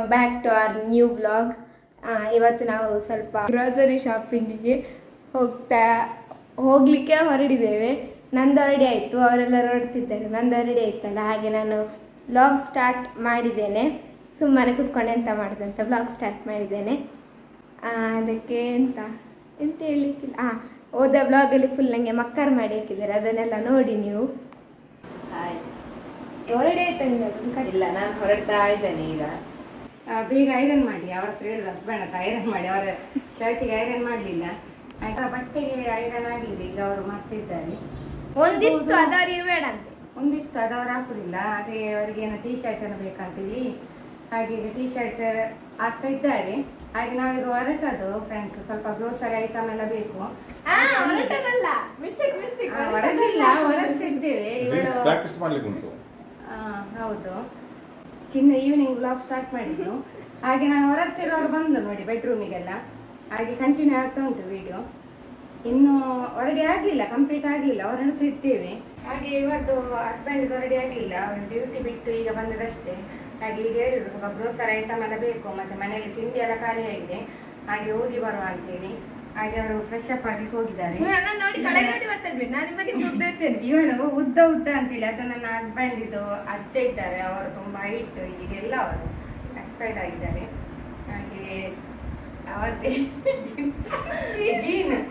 Back to our new blog ಇವತ್ತು ನಾವು ಸ್ವಲ್ಪ ಗ್ರೋಸರಿ ಶಾಪಿಂಗಿಗೆ ಹೋಗ್ತಾ ಹೋಗಲಿಕ್ಕೆ ಹೊರಡಿದ್ದೇವೆ ನಂದು ರೆಡಿ ಆಯಿತು ಅವರೆಲ್ಲ ಹೊರಡ್ತಿದ್ದಾರೆ ನಂದು ರೆಡಿ ಆಯ್ತಲ್ಲ ಹಾಗೆ ನಾನು ಬ್ಲಾಗ್ ಸ್ಟಾರ್ಟ್ ಮಾಡಿದ್ದೇನೆ ಸುಮ್ಮನೆ ಕೂತ್ಕೊಂಡು ಎಂತ ಮಾಡಿದೆ ಅಂತ ಬ್ಲಾಗ್ ಸ್ಟಾರ್ಟ್ ಮಾಡಿದ್ದೇನೆ ಆ, ಅದಕ್ಕೆ ಎಂತ ಎಂತ ಹೇಳಲಿಕ್ಕಿಲ್ಲ ಹಾಂ ಹೋದ ಬ್ಲಾಗಲ್ಲಿ ಫುಲ್ ನನಗೆ ಮಕ್ಕರ್ ಮಾಡಿ ಹಾಕಿದ್ದಾರೆ ಅದನ್ನೆಲ್ಲ ನೋಡಿ ನೀವು ಹೊರಡಿ ಆಯ್ತಾ ನಿನ್ನದು? ಇಲ್ಲ ನಾನು ಹೊರಡ್ತಾ ಇದ್ದೇನೆ ಈಗ ಆ, ಬೇಗ ಐರನ್ ಮಾಡಿ ಅವ್ರ ಹತ್ರ ಹೇಳಿದ ಹಸ್ಬೆಂಡ್ ಹತ್ರ ಐರನ್ ಮಾಡಿ ಅವರ ಶರ್ಟಿಗೆ ಐರನ್ ಮಾಡಲಿಲ್ಲ ಆಯ್ತಾ ಬಟ್ಟೆಗೆ ಐರನ್ ಆಗಲಿಲ್ಲ ಈಗ ಅವರು ಮಾಡ್ತಿದ್ದಾರೆ ಒಂದಿತ್ತು ಅದು ಅವರಿಗೆ ಬೇಡ ಅಂತ ಒಂದಿತ್ತು ಅದು ಅವ್ರು ಹಾಕುದಿಲ್ಲ ಅದೇ ಅವರಿಗೆ ಏನೋ ಟೀ ಶರ್ಟ್ ಅನ್ನು ಬೇಕಂತೇಳಿ ಹಾಗೆ ಈಗ ಟೀ ಶರ್ಟ್ ಹಾಕ್ತಾ ಇದ್ದಾರೆ ಹಾಗೆ ನಾವೀಗ ಹೊರಟದು ಫ್ರೆಂಡ್ಸ್ ಸ್ವಲ್ಪ ಗ್ರೋಸರಿ ಐಟಮ್ ಎಲ್ಲ ಬೇಕು ಆ, ಹೊರಟದಲ್ಲ ಮಿಸ್ಟೇಕ್ ಮಿಸ್ಟೇಕ್ ಆ, ಹೊರಟಿಲ್ಲ ಹೊರಡ್ತಿದ್ದೇವೆ ಇವಳು ಪ್ರಾಕ್ಟೀಸ್ ಮಾಡ್ಲಿಕ್ಕೆ ಉಂಟು ಆ, ಹೌದು ಚಿನ್ನ ಈವ್ನಿಂಗ್ ಬ್ಲಾಗ್ ಸ್ಟಾರ್ಟ್ ಮಾಡಿದ್ದು ಹಾಗೆ ನಾನು ಹೊರಡ್ತಿರುವಾಗ ಬಂದು ನೋಡಿ ಬೆಡ್ರೂಮಿಗೆಲ್ಲ ಹಾಗೆ ಕಂಟಿನ್ಯೂ ಆಗ್ತಾ ಉಂಟು ವಿಡಿಯೋ ಇನ್ನು ಹೊರಡಿ ಆಗ್ಲಿಲ್ಲ ಕಂಪ್ಲೀಟ್ ಆಗ್ಲಿಲ್ಲ ಹೊರಡ್ತಿದ್ದೇವೆ ಹಾಗೆ ಇವತ್ತು ಹಸ್ಬೆಂಡ್ ಹೊರಡಿ ಆಗ್ಲಿಲ್ಲ ಅವರು ಡ್ಯೂಟಿ ಬಿಟ್ಟು ಈಗ ಬಂದದಷ್ಟೇ ಹಾಗೆ ಈಗ ಹೇಳಿದ್ರು ಸ್ವಲ್ಪ ಗ್ರೋಸರಿ ಐಟಮ್ ಎಲ್ಲ ಬೇಕು ಮತ್ತೆ ಮನೆಯಲ್ಲಿ ತಿಂಡಿ ಎಲ್ಲ ಖಾಲಿ ಆಗಿದೆ ಹಾಗೆ ಹೋಗಿ ಬರುವ ಅಂತೇಳಿ ಹಾಗೆ ಅವರು ಫ್ರೆಶ್ ಅಪ್ ಆಗಿ ಹೋಗಿದ್ದಾರೆ ನಾನು ನೋಡಿ ಕೆಳಗೆ ನೋಡಿ ಮಾತಾಡ್ಬೇಡಿ ನಾನು ನಿಮಗೆ ದುಡ್ಡು ಇರ್ತೇನೆ ಇವಳು ಉದ್ದ ಉದ್ದ ಅಂತೇಳಿ ಅದು ನನ್ನ ಹಸ್ಬೆಂಡ್ ಇದು ಅಜ್ಜ ಇದ್ದಾರೆ ಅವರು ತುಂಬಾ ಹೈಟ್ ಈಗೆಲ್ಲ ಅವರು ಎಕ್ಸ್ಪೈರ್ಡ್ ಆಗಿದ್ದಾರೆ ಹಾಗೆ ಅವರದೇ ಜೀನ್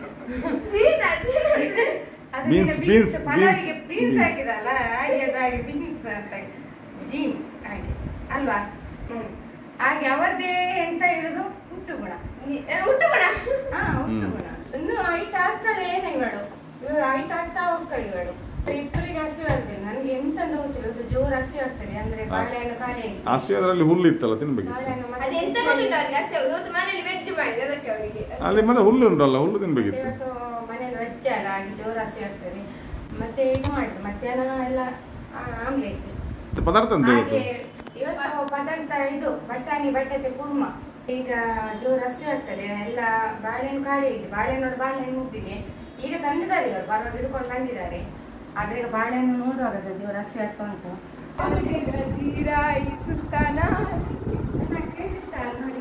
Beans, beans, ಪಲಾವಿಗೆ beans, ಬೀನ್ಸ್ beans. ಹಾಕಿದಲ್ಲ ಹಾಗೆ ಅದು ಹಾಗೆ ಬೀನ್ಸ್ ಅಂತ ಜೀನ್ ಹಾಗೆ ಅಲ್ವಾ ಹ್ಮ್ ಹಾಗೆ ಅವರದೇ ಎಂತ ಹೇಳುದು ಹುಟ್ಟು ಗುಣ ಹುಟ್ಟು ಕೂಡ ಹಾ ಹುಟ್ಟು ಗುಣ ಇನ್ನು ಹೈಟ್ ಆಗ್ತಾಳೆ ಏನೆಗಳು ಹೈಟ್ ಆಗ್ತಾ ಹೋಗ್ತಾಳೆ ಇವಳು ಇಬ್ಬರಿಗೆ ಹಸಿವು ಆಗ್ತದೆ ನನಗೆ ಎಂತ ಅಂತ ಗೊತ್ತಿಲ್ಲ ಅದು ಜೋರು ಹಸಿವು ಆಗ್ತದೆ ಅಂದ್ರೆ ಬಾಳೆಹಣ್ಣು ಖಾಲಿ ಆಗಿದೆ ಹಸಿ ಅದರಲ್ಲಿ ಹುಲ್ಲು ಇತ್ತಲ್ಲ ತಿನ್ಬೇಕು ಬಾಳೆಹಣ್ಣು ಮತ್ತೆ ಅದು ಎಂತ ಗೊತ್ತುಂಟು ಅವ್ರಿಗೆ ಅಷ್ಟೇ ಹೌದು ಇವತ್ತು ಮನೇಲಿ ವೆಜ್ ಮಾಡಿದೆ ಅದಕ್ಕೆ ಅವರಿಗೆ ಅಲ್ಲಿ ಮತ್ತೆ ಹುಲ್ಲು ಉಂಟಲ್ಲ ಹುಲ್ಲು ತಿನ್ಬೇಕಿತ್ತು ಇವತ್ತು ಮನೇಲಿ ವೆಜ್ ಅಲ್ಲ ಹಾಗೆ ಜೋರು ಹಸಿವು ಆಗ್ತದೆ ಮತ್ತೆ ಇದು ಮಾಡಿದ್ರು ಮಧ್ಯಾಹ್ನ ಎಲ್ಲ ಆಮ್ಲೆಟ್ ಮತ್ತೆ ಪದಾರ್ಥ ಅಂತ ಹಾಗೆ ಇವತ್ತು ಇವತ್ತು ಪದಾರ್ಥ ಇದು ಬಟಾಣಿ ಬಟಾಟೆ ಕುರ್ಮ ಈಗ ಜೋರು ಹಸಿವು ಆಗ್ತದೆ ಎಲ್ಲ ಬಾಳೆಹಣ್ಣು ಖಾಲಿ ಇದೆ ಬಾಳೆಹಣ್ಣು ಬಾಳೆಹಣ್ಣು ಮುಗ್ದಿದೆ ಈಗ ತಂದಿದ್ದಾರೆ ಇವರು ಬರುವಾಗ ಹಿಡ್ಕೊಂಡು ಬಂದಿದ್ದಾರೆ ಆದ್ರೆ ಈಗ ಬಾಳೆಹಣ್ಣು ನೋಡುವಾಗ ಸಹ ಜೋರು ಹಸಿವು ಆಗ್ತಾ ಉಂಟು ಸುಲ್ತಾನ ನನ್ನ ಕ್ರೇಜಿ ಸ್ಟಾರ್ ನೋಡಿ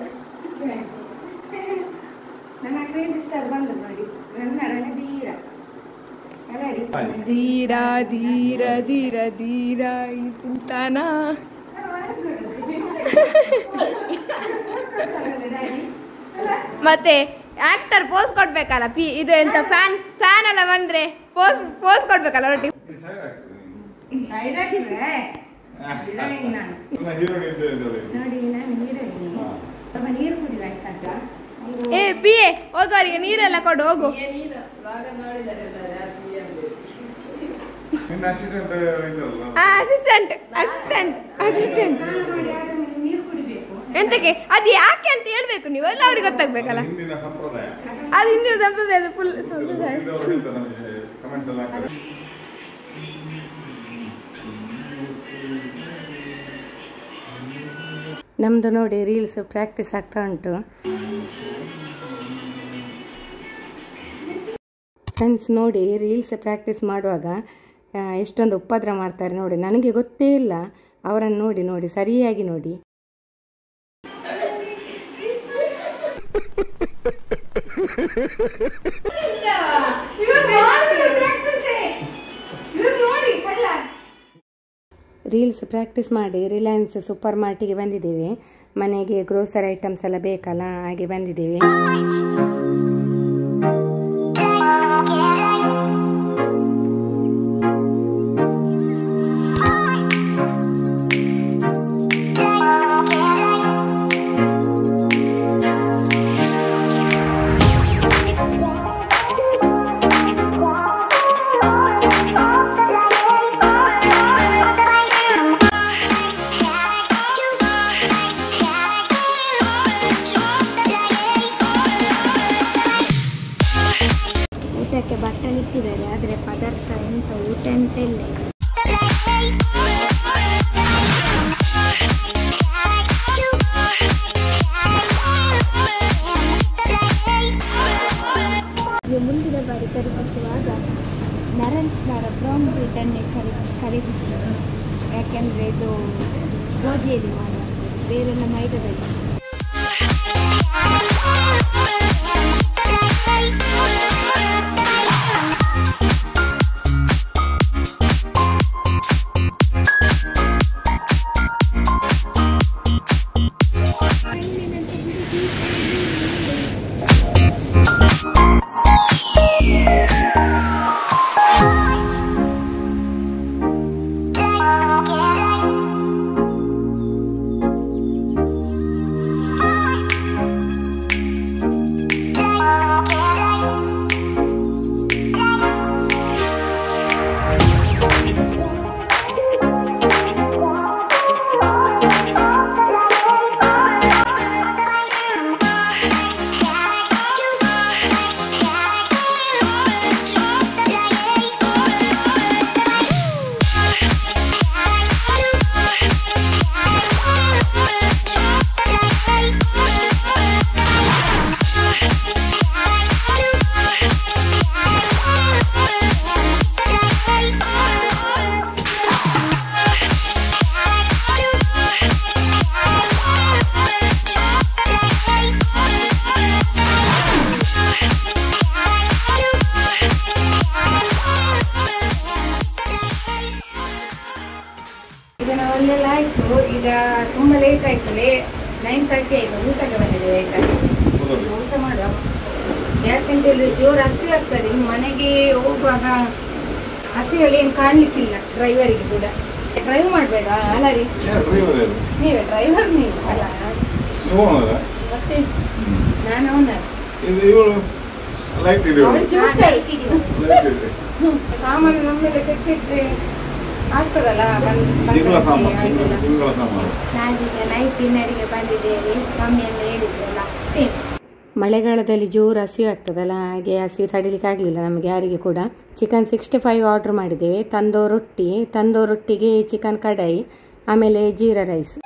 ನನ್ನ ಕ್ರೇಜಿ ಸ್ಟಾರ್ ಬಂದು ನೋಡಿ ನನ್ನ ರಣಧೀರ ಅಲ್ಲ ರೀ ಧೀರ ಧೀರ ಧೀರ ಧೀರ ಈ ಸುಲ್ತಾನ ಮತ್ತೆ ಆಕ್ಟರ್ ಪೋಸ್ ಕೊಡ್ಬೇಕಲ್ಲ ಪಿ ಇದು ಎಂತ ಫ್ಯಾನ್ ಫ್ಯಾನ್ ಎಲ್ಲ ಬಂದ್ರೆ ಪೋಸ್ ಪೋಸ್ ಕೊಡ್ಬೇಕಲ್ಲ ಒಟ್ಟಿಗೆ ಸೈಡ್ ಹಾಕಿದ್ರೆ ಹೀರೋಯಿನ್ ನಾನು ಹೀರೋಯಿನ್ ಅಂತ ಹೇಳಿದ್ರು. ನೋಡಿ ನಾನು ಹೀರೋಯಿನ್ ಹಾ. ಸ್ವಲ್ಪ ನೀರು ಕುಡಿಲ್ಲ ಆಯ್ತಾ ಏ ಪಿ ಎ ಹೋಗೋರಿಗೆ ನೀರೆಲ್ಲ ಕೊಡು ಹೋಗು ನಿನ್ನ assistant ಇದ್ದಲ್ಲ? ಅಸಿಸ್ಟೆಂಟ್ ಅಸಿಸ್ಟೆಂಟ್ ಅಸಿಸ್ಟೆಂಟ್ ಸ್ನಾನ ಮಾಡಿ ಆದಮೇಲೆ ನೀರು ಕುಡಿಬೇಕು ಎಂತಕ್ಕೆ ಅದು ಯಾಕೆ ಅಂತ ಹೇಳ್ಬೇಕು ನೀವು ಎಲ್ಲ ಅವ್ರಿಗೆ ಗೊತ್ತಾಗ್ಬೇಕಲ್ಲ ಹಿಂದಿನ ಸಂಪ್ರದಾಯ ಅದು ಹಿಂದಿನ ಸಂಪ್ರದಾಯ ಅದು ಫುಲ್ ಸಂಪ್ರದಾಯ ಇದ್ದವರು ಹೇಳ್ತಾರೆ ನಮಗೆ ಕಮೆಂಟ್ಸ್ ಎಲ್ಲ ಹಾಕ್ತಾರೆ ನಮ್ದು ನೋಡಿ ರೀಲ್ಸ್ ಪ್ರಾಕ್ಟೀಸ್ ಆಗ್ತಾ ಉಂಟು ಫ್ರೆಂಡ್ಸ್ ನೋಡಿ ರೀಲ್ಸ್ ಪ್ರಾಕ್ಟೀಸ್ ಮಾಡುವಾಗ ಆ, ಎಷ್ಟೊಂದು ಉಪದ್ರ ಮಾಡ್ತಾರೆ ನೋಡಿ ನನಗೆ ಗೊತ್ತೇ ಇಲ್ಲ ಅವರನ್ನು ನೋಡಿ ನೋಡಿ ಸರಿಯಾಗಿ ನೋಡಿ ರೀಲ್ಸ್ ಪ್ರಾಕ್ಟೀಸ್ ಮಾಡಿ ರಿಲಯನ್ಸ್ ಸೂಪರ್ ಮಾರ್ಟಿಗೆ ಬಂದಿದ್ದೇವೆ ಮನೆಗೆ ಗ್ರೋಸರಿ ಐಟಮ್ಸ್ ಎಲ್ಲ ಬೇಕಲ್ಲ ಹಾಗೆ ಬಂದಿದ್ದೇವೆ ಊಟಕ್ಕೆ ಬಟ್ಟಲು ಇಟ್ಟಿದ್ದಾರೆ ಆದರೆ ಪದಾರ್ಥ ಎಂತ ಊಟ ಅಂತ ಇಲ್ಲ ಇದು ಮುಂದಿನ ಬಾರಿ ಖರೀದಿಸುವಾಗ ನರನ್ಸ್ನರ ಬ್ರೌನ್ ಬ್ರೀಡನ್ನೇ ಖರೀ ಖರೀದಿಸಿ ಯಾಕೆಂದರೆ ಇದು ಗೋಧಿಯಲ್ಲಿ ಮಾಡುವಂಥದ್ದು ಬೇರೆಲ್ಲ ಮೈದಾ ಬೇಡ ಈಗ ನಾವು ಅಲ್ಲೆಲ್ಲ ಆಯ್ತು ಈಗ ತುಂಬಾ ಲೇಟ್ ಆಯ್ತು ಲೇ ನೈನ್ ತರ್ಟಿ ಆಯ್ತು ಊಟಕ್ಕೆ ಬಂದಿದ್ದೇವೆ ಆಯ್ತಾ ಕೂತ್ಕೊಳ್ಳಿ. ಊಟ ಮಾಡುವ ಯಾಕಂತ ಹೇಳಿದ್ರೆ ಜೋರು ಹಸಿ ಆಗ್ತದೆ ಇನ್ನು ಮನೆಗೆ ಹೋಗುವಾಗ ಹಸಿಯಲ್ಲಿ ಏನು ಕಾಣ್ಲಿಕ್ಕಿಲ್ಲ ಡ್ರೈವರಿಗೆ ಕೂಡ ಡ್ರೈವ್ ಮಾಡಬೇಡ ಅಲ್ಲ ರೀ ಯಾರು driver ಯಾರು? ನೀವೇ ಡ್ರೈವರ್ ನೀವು ಅಲ್ಲ ನೀವು ಹೋಗೋದಾ? ಮತ್ತೆ ನಾನು ಅವನ ಇದು ಇವಳು ಲೈಟ್ ಹಿಡಿಯೋಳು. ಅವಳು ಚೂರ್ತಾಳೆ. ಲೈಟ್ ಹಿಡಿ. ಸಾಮಾನು ನಮ್ಮೆಲ್ಲ ತೆಗ್ದಿಟ್ರೆ ಆಗ್ತದಲ್ಲ ಬಂದ್ ತಿಂಗಳ ಸಾಮಾನು ಆಯ್ತಲ್ಲ. ತಿಂಗಳ ಸಾಮಾನು ನಾವೀಗ ನೈಟ್ ಡಿನ್ನರಿಗೆ ಬಂದಿದ್ದೇವೆ ಮಮ್ಮಿಯೆಲ್ಲ ಹೇಳಿದ್ರಲ್ಲ ಸೇಮ್ ಮಳೆಗಾಲದಲ್ಲಿ ಜೋರು ಹಸಿವು ಆಗ್ತದಲ್ಲ ಹಾಗೆ ಹಸಿವು ತಡಿಲಿಕ್ಕೆ ಆಗಲಿಲ್ಲ ನಮಗೆ ಯಾರಿಗೆ ಕೂಡ ಚಿಕನ್ ಸಿಕ್ಸ್ಟಿ ಫೈವ್ ಆರ್ಡರ್ ಮಾಡಿದ್ದೇವೆ ತಂದೋ ರೊಟ್ಟಿ ತಂದೋ ರೊಟ್ಟಿಗೆ ಚಿಕನ್ ಕಡಾಯಿ ಆಮೇಲೆ ಜೀರಾ ರೈಸ್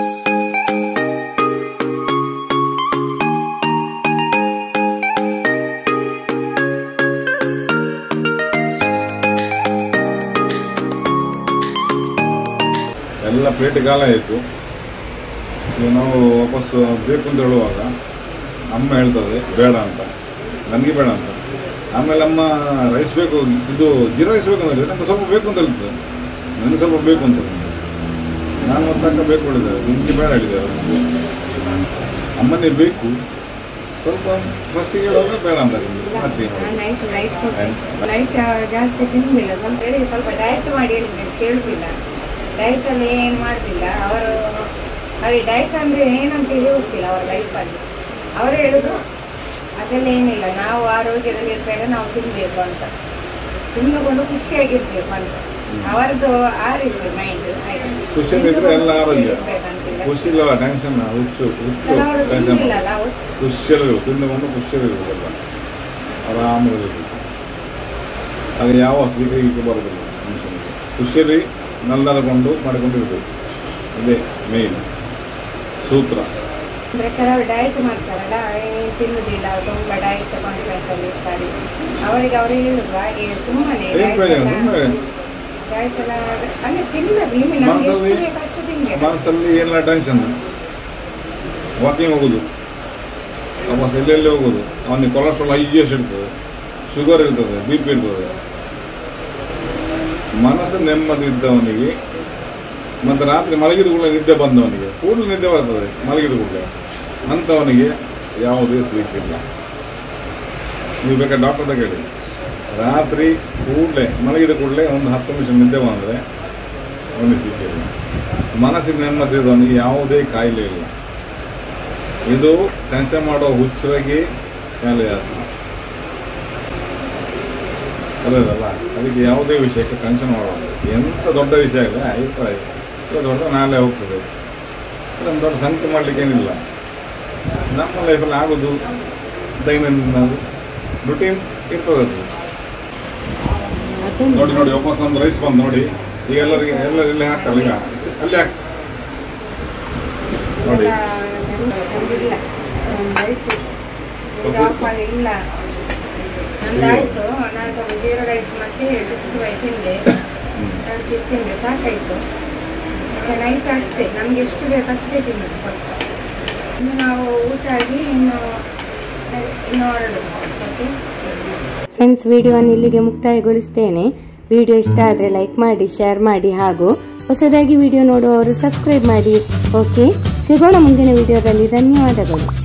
ಎಲ್ಲ ಪ್ಲೇಟ್ ಕಾಲ ಆಯಿತು ಈಗ ನಾವು ವಾಪಸ್ ಬೇಕು ಅಂತ ಹೇಳುವಾಗ ಅಮ್ಮ ಹೇಳ್ತದೆ ಬೇಡ ಅಂತ ನನಗೆ ಬೇಡ ಅಂತ ಆಮೇಲೆ ಅಮ್ಮ ರೈಸ್ ಬೇಕು ಇದು ಜೀರಾ ರೈಸ್ ಬೇಕು ಅಂದರೆ ನನಗೆ ಸ್ವಲ್ಪ ಬೇಕು ಅಂತ ಹೇಳ್ತದೆ ನನಗೆ ಸ್ವಲ್ಪ ಬೇಕು ಅಂತ ಹೇಳ್ತದೆ. ನಾನು ಮತ್ತೆ ಅಕ್ಕ ಬೇಕು ಹೇಳಿದ್ದಾರೆ ನಿಮಗೆ ಬೇಡ ಹೇಳಿದ್ದಾರೆ ಅಮ್ಮನೇ ಬೇಕು ಸ್ವಲ್ಪ ಫಸ್ಟಿಗೆ ಹೇಳುವಾಗ ಬೇಡ ಅಂತ ಹಚ್ಚಿ ನೈಟ್ ಲೈಟ್ ಲೈಟ್ ಜಾಸ್ತಿ ತಿನ್ನಲಿಲ್ಲ ಸ್ವಲ್ಪ ಹೇಳಿ ಸ್ವಲ್ಪ ಡಯಟ್ ಮಾಡಿ ಹೇಳಿದ್ರೆ ಕೇಳುದಿಲ್ಲ ಡಯಟ್ ಅಲ್ಲಿ ಏನು ಮಾಡುದಿಲ್ಲ ಅವರು ಅವ್ರಿಗೆ ಡಯಟ್ ಅಂದ್ರೆ ಏನಂತ ಹೇಳಿ ಗೊತ್ತಿಲ್ಲ ಅವರ ಲೈಫಲ್ಲಿ ಅವರು ಹೇಳುದು ಅದೆಲ್ಲ ಏನಿಲ್ಲ ನಾವು ಆರೋಗ್ಯದಲ್ಲಿ ಇರ್ಬೇಕು ನಾವು ತಿನ್ಬೇಕು ಅಂತ ತಿಂದುಕೊಂಡು ಖುಷಿಯಾಗಿರ್ಬೇಕು ಅಂತ ಅವರದ್ದು ಆ ರೀತಿ ಮೈಂಡ್ ಖುಷಿಯಾಗಿದ್ರೆ ಎಲ್ಲ ಆರೋಗ್ಯ ಖುಷಿ ಇಲ್ಲ ಟೆನ್ಷನ್ ಹುಚ್ಚು ಹುಚ್ಚು ಕೆಲವರು ಟೆನ್ಷನ್ ತಿನ್ನಿಲ್ಲಲ್ಲ ಅವ್ರು ಖುಷಿಯಲ್ಲಿರು ತಿಂದುಕೊಂಡು ಖುಷಿಯಲ್ಲಿರ್ಬೇಕಲ್ಲ ಆರಾಮಾಗಿರ್ಬೇಕು ಆಗ ಯಾವ ಸಿಗಲಿಕ್ಕೆ ಬರೋದಿಲ್ಲ ಮನುಷ್ಯನಿಗೆ ಖುಷಿಯಲ್ಲಿ ನಲ್ಲರಕೊಂಡು ಮಾಡಿಕೊಂಡಿರ್ಬೇಕು ಇದೇ ಮೇನ್ ಸೂತ್ರ ಅಂದ್ರೆ ಕೆಲವರು ಡಯಟ್ ಮಾಡ್ತಾರಲ್ಲ ಏನ್ ತಿನ್ನುದಿಲ್ಲ ತುಂಬಾ ಡಯಟ್ ಕಾನ್ಶಿಯಸ್ ಅಲ್ಲಿ ಇರ್ತಾರೆ ಅವರಿಗೆ ಅವರು ಹೇಳುವ ಈ ಸುಮ್ಮನೆ ಏನ್ ಪ್ರಯೋಜನ ಸುಮ್ಮನೆ ಡಯಟ್ ಎಲ್ಲ ಅಂದ್ರೆ ತಿನ್ಬೇಕು ನಿಮಗೆ ನಮ್ಗೆ ಎಷ್ಟು ಮನಸ್ಸಲ್ಲಿ- ಬೇಕು ಅಷ್ಟು ತಿನ್ಬೇಕು ಮನಸ್ಸಲ್ಲಿ ಏನೆಲ್ಲ ಟೆನ್ಷನ್ ವಾಕಿಂಗ್ ಹೋಗೋದು ವಾಪಸ್ ಎಲ್ಲೆಲ್ಲಿ ಹೋಗೋದು ಅವನಿಗೆ ಕೊಲೆಸ್ಟ್ರಾಲ್ ಹೈಯೆಸ್ಟ್ ಇರ್ತದೆ ಶುಗರ್ ಇರ್ತದೆ ಬಿ ಪಿ ಇರ್ತದೆ ಮನಸ್ಸು ನೆಮ್ಮದಿ ಇದ್ದವನಿಗೆ ಮತ್ತು ರಾತ್ರಿ ಮಲಗಿದ ಕೂಡಲೇ ನಿದ್ದೆ ಬಂದವನಿಗೆ ಕೂಡಲೇ ನಿದ್ದೆ ಬರ್ತದೆ ಮಲಗಿದ ಕೂಡಲೇ ಅಂಥವನಿಗೆ ಯಾವುದೇ ಸಿಕ್ಕಿಲ್ಲ ನೀವು ಬೇಕಾದ್ರೆ ಡಾಕ್ಟರ್ ಹತ್ರ ಕೇಳಿ ರಾತ್ರಿ ಕೂಡಲೇ ಮಲಗಿದ ಕೂಡಲೇ ಒಂದು ಹತ್ತು ನಿಮಿಷ ನಿದ್ದೆ ಬಂದರೆ ಅವನಿಗೆ ಸಿಕ್ಕಿಲ್ಲ ಮನಸ್ಸಿನ ನೆಮ್ಮದಿ ಇದ್ದವನಿಗೆ ಯಾವುದೇ ಕಾಯಿಲೆ ಇಲ್ಲ ಇದು ಟೆನ್ಷನ್ ಮಾಡೋ ಹುಚ್ಚರಿಗೆ ಕಾಯಿಲೆ ಜಾಸ್ತಿ ಅಲ್ಲದಲ್ಲ ಅದಕ್ಕೆ ಯಾವುದೇ ವಿಷಯಕ್ಕೆ ಟೆನ್ಷನ್ ಮಾಡೋದು ಎಂಥ ದೊಡ್ಡ ವಿಷಯ ಇಲ್ಲ ಆಯ್ತು ಆಯ್ತು ಇದು ದೊಡ್ಡ ನಾಳೆ ಹೋಗ್ತದೆ ಅದನ್ನು ದೊಡ್ಡ ಸಂಖ್ಯೆ ಮಾಡಲಿಕ್ಕೆ ಏನಿಲ್ಲ ನಮ್ಮ ಲೈಫಲ್ಲಿ ಆಗೋದು ದೈನಂದಿನ ರುಟೀನ್ ಇರ್ತದೆ ಅದು ನೋಡಿ ನೋಡಿ ವಾಪಸ್ ಒಂದು ರೈಸ್ ಬಂದು ನೋಡಿ ಈಗ ಎಲ್ಲರಿಗೆ ಎಲ್ಲರೂ ಇಲ್ಲಿ ಹಾಕ್ತಾರೆ ಈಗ ಅಲ್ಲಿ ಹಾಕಿ ನೋಡಿ ಇಲ್ಲ ನಂದಾಯ್ತು ನಾನು ಸ್ವಲ್ಪ ಜೀರಾ ರೈಸ್ ಮತ್ತೆ ಸಿಕ್ಸ್ಟಿ ಫೈವ್ ತಿಂದೆ ಹ್ಮ್. ಅದು ತಿಂದೆ ಸಾಕಾಯ್ತು ನೈಟ್ ಅಷ್ಟೇ ನಮ್ಗೆ ಎಷ್ಟು ಬೇಕು ಅಷ್ಟೇ ತಿನ್ನೋದು ಸ್ವಲ್ಪ ಇನ್ನು ನಾವು ಊಟ ಆಗಿ ಇನ್ನು ಇನ್ನು ಹೊರಡುದು ಓಕೆ ಫ್ರೆಂಡ್ಸ್ ವಿಡಿಯೋವನ್ನು ಇಲ್ಲಿಗೆ ಮುಕ್ತಾಯಗೊಳಿಸ್ತೇನೆ ವಿಡಿಯೋ ಇಷ್ಟ ಆದರೆ ಲೈಕ್ ಮಾಡಿ ಶೇರ್ ಮಾಡಿ ಹಾಗೂ ಹೊಸದಾಗಿ ವಿಡಿಯೋ ನೋಡುವವರು ಸಬ್ಸ್ಕ್ರೈಬ್ ಮಾಡಿ ಓಕೆ ಸಿಗೋಣ ಮುಂದಿನ ವಿಡಿಯೋದಲ್ಲಿ ಧನ್ಯವಾದಗಳು